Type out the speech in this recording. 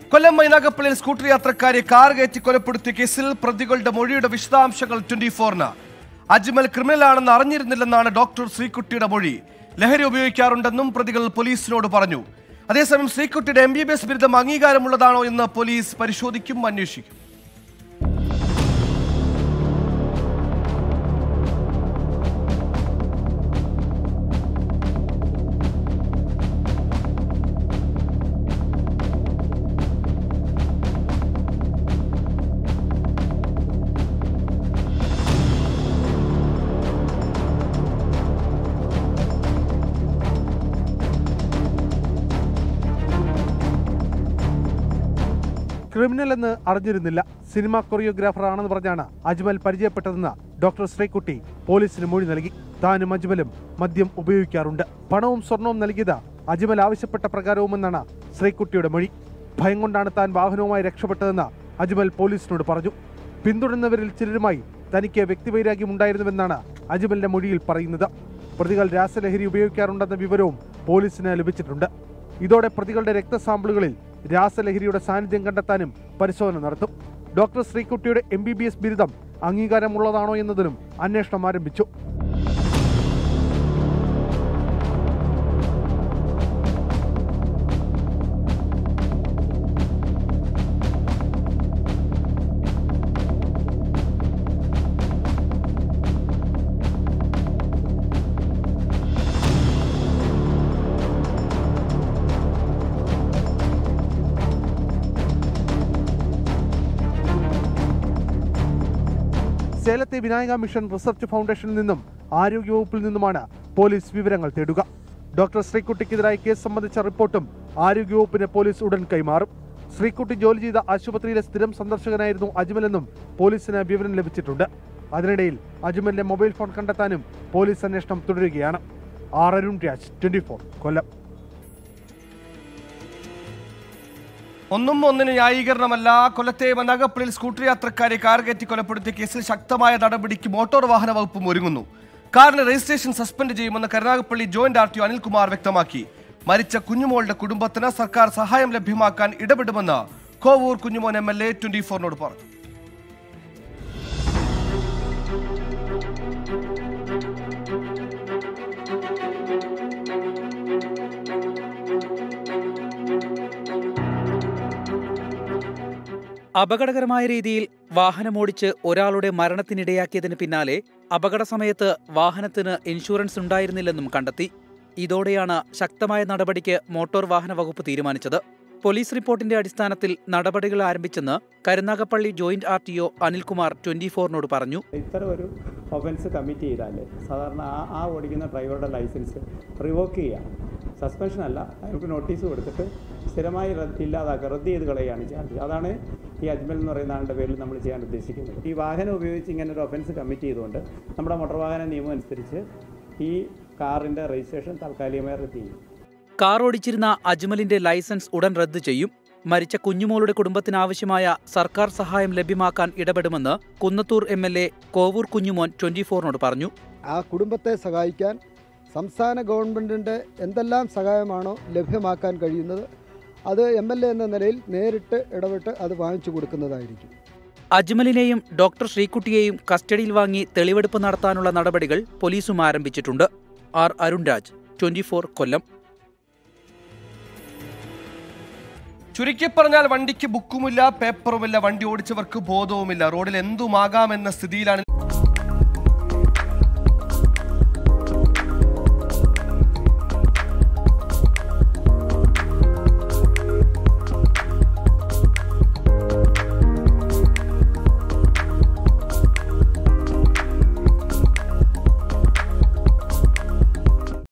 കൊല്ലം മൈനാഗപ്പള്ളിയിൽ scooter യാത്രക്കാരെ car കയറ്റി കൊലപ്പെടുത്തിയ കേസിൽ പ്രതികളുടെ മൊഴിയുടെ വിശദാംശങ്ങൾ ട്വന്റി ഫോറിന് അജ്മൽ ക്രിമിനലാണെന്ന് അറിഞ്ഞിരുന്നില്ലെന്നാണ് ഡോക്ടർ ശ്രീകുട്ടിയുടെ മൊഴി ലഹരി ഉപയോഗിക്കാറുണ്ടെന്നും പ്രതികൾ പോലീസിനോട് പറഞ്ഞു അതേസമയം ശ്രീകുട്ടിയുടെ എം ബി ബി എസ് ബിരുദം അംഗീകാരമുള്ളതാണോ എന്ന് പോലീസ് പരിശോധിക്കും അന്വേഷിക്കും ക്രിമിനൽ എന്ന് അറിഞ്ഞിരുന്നില്ല സിനിമ കൊറിയോഗ്രാഫർ ആണെന്ന് പറഞ്ഞാണ് അജ്മൽ പരിചയപ്പെട്ടതെന്ന് ഡോക്ടർ ശ്രീകുട്ടി പോലീസിന് മൊഴി നൽകി താനും അജ്മലും മദ്യം ഉപയോഗിക്കാറുണ്ട് പണവും സ്വർണവും നൽകിയത് അജ്മൽ ആവശ്യപ്പെട്ട പ്രകാരവുമെന്നാണ് ശ്രീകുട്ടിയുടെ മൊഴി ഭയം കൊണ്ടാണ് താൻ വാഹനവുമായി രക്ഷപ്പെട്ടതെന്ന് അജ്മൽ പോലീസിനോട് പറഞ്ഞു പിന്തുടരുന്നവരിൽ ചിലരുമായി തനിക്ക് വ്യക്തിവൈരാഗ്യം ഉണ്ടായിരുന്നുവെന്നാണ് അജ്മലിന്റെ മൊഴിയിൽ പറയുന്നത് പ്രതികൾ രാസലഹരി ഉപയോഗിക്കാറുണ്ടെന്ന വിവരവും പോലീസിന് ലഭിച്ചിട്ടുണ്ട് ഇതോടെ പ്രതികളുടെ രക്തസാമ്പിളുകളിൽ രാസലഹരിയുടെ സാന്നിധ്യം കണ്ടെത്താനും പരിശോധന നടത്തും ഡോക്ടർ ശ്രീകുട്ടിയുടെ എം ബി ബി എസ് ബിരുദം അംഗീകാരമുള്ളതാണോ എന്നതിനും അന്വേഷണം ആരംഭിച്ചു സേലത്തെ വിനായക മിഷൻ റിസർച്ച് ഫൗണ്ടേഷനിൽ നിന്നും ആരോഗ്യവകുപ്പിൽ നിന്നുമാണ് പോലീസ് വിവരങ്ങൾ തേടുക ഡോക്ടർ ശ്രീകുട്ടിക്കെതിരായ കേസ് സംബന്ധിച്ച റിപ്പോർട്ടും ആരോഗ്യവകുപ്പിന് പോലീസ് ഉടൻ കൈമാറും ശ്രീകുട്ടി ജോലി ചെയ്ത ആശുപത്രിയിലെ സ്ഥിരം സന്ദർശകനായിരുന്നു അജ്മലെന്നും പോലീസിന് വിവരം ലഭിച്ചിട്ടുണ്ട് അതിനിടയിൽ അജ്മലിന്റെ മൊബൈൽ ഫോൺ കണ്ടെത്താനും പോലീസ് അന്വേഷണം തുടരുകയാണ് ആർ അരുൺ രാജ് ട്വന്റി കൊല്ലം ഒന്നും ഒന്നിന് ന്യായീകരണമല്ല കൊല്ലത്തെ മനാഗപ്പള്ളിയിൽ സ്കൂട്ടർ യാത്രക്കാരെ കാർ കയറ്റി കൊലപ്പെടുത്തിയ കേസിൽ ശക്തമായ നടപടിക്ക് മോട്ടോർ വാഹന വകുപ്പും ഒരുങ്ങുന്നു കാറിന് രജിസ്ട്രേഷൻ സസ്പെൻഡ് ചെയ്യുമെന്ന് Karunagappally joint R T Anilkumar വ്യക്തമാക്കി മരിച്ച കുഞ്ഞുമോളുടെ കുടുംബത്തിന് സർക്കാർ സഹായം ലഭ്യമാക്കാൻ ഇടപെടുമെന്ന് Kovoor Kunjumon M L A twenty ഫോറിനോട് പറഞ്ഞു അപകടകരമായ രീതിയിൽ വാഹനമോടിച്ച് ഒരാളുടെ മരണത്തിനിടയാക്കിയതിന് പിന്നാലെ അപകട സമയത്ത് വാഹനത്തിന് ഇൻഷുറൻസ് ഉണ്ടായിരുന്നില്ലെന്നും കണ്ടെത്തി ഇതോടെയാണ് ശക്തമായ നടപടിക്ക് മോട്ടോർ വാഹന വകുപ്പ് തീരുമാനിച്ചത് പോലീസ് റിപ്പോർട്ടിന്റെ അടിസ്ഥാനത്തിൽ നടപടികൾ ആരംഭിച്ചെന്ന് Karunagappally joint R T O Anilkumar twenty ഫോറിനോട് പറഞ്ഞു ഇത്തരം ഒരു ഒഫൻസ് കമ്മിറ്റ് ചെയ്താൽ സാധാരണ ആ ആ ഓടിക്കുന്ന ഡ്രൈവറുടെ ലൈസൻസ് റിവോക്ക് ചെയ്യുക സസ്പെൻഷൻ അല്ല അയാൾക്ക് നോട്ടീസ് കൊടുത്തിട്ട് സ്ഥിരമായി റദ്ദ് ഇല്ലാതാക്കുക റദ്ദ് ചെയ്ത് കളയുകയാണ് ചാർജ് അതാണ് ഈ അജ്മൽ എന്ന് പറയുന്ന ആളുടെ പേരിൽ നമ്മൾ ചെയ്യാൻ ഉദ്ദേശിക്കുന്നത് ഈ വാഹനം ഉപയോഗിച്ച് ഇങ്ങനെ ഒരു ഒഫൻസ് കമ്മിറ്റ് ചെയ്തുകൊണ്ട് നമ്മുടെ മോട്ടോർ വാഹന നിയമം അനുസരിച്ച് ഈ കാറിൻ്റെ രജിസ്ട്രേഷൻ താൽക്കാലികമായി റദ്ദ് ചെയ്യും കാർ ഓടിച്ചിരുന്ന അജ്മലിന്റെ ലൈസൻസ് ഉടൻ റദ്ദു ചെയ്യും മരിച്ച കുഞ്ഞുമോളുടെ കുടുംബത്തിനാവശ്യമായ സർക്കാർ സഹായം ലഭ്യമാക്കാൻ ഇടപെടുമെന്ന് Kunnathur M L A Kovoor Kunjumon twenty ഫോറിനോട് പറഞ്ഞു ആ കുടുംബത്തെ സഹായിക്കാൻ സംസ്ഥാന ഗവൺമെൻറ്റിൻ്റെ എന്തെല്ലാം സഹായമാണോ ലഭ്യമാക്കാൻ കഴിയുന്നത് അത് എം എൽ എ എന്ന നിലയിൽ നേരിട്ട് ഇടപെട്ട് അത് വാങ്ങിച്ചു കൊടുക്കുന്നതായിരിക്കും അജ്മലിനെയും ഡോക്ടർ ശ്രീകുട്ടിയെയും കസ്റ്റഡിയിൽ വാങ്ങി തെളിവെടുപ്പ് നടത്താനുള്ള നടപടികൾ പോലീസും ആരംഭിച്ചിട്ടുണ്ട് ആർ അരുൺരാജ് ട്വന്റി കൊല്ലം ചുരുക്കി പറഞ്ഞാൽ വണ്ടിക്ക് ബുക്കുമില്ല പേപ്പറുമില്ല വണ്ടി ഓടിച്ചവർക്ക് ബോധവുമില്ല റോഡിൽ എന്തുമാകാമെന്ന സ്ഥിതിയിലാണ്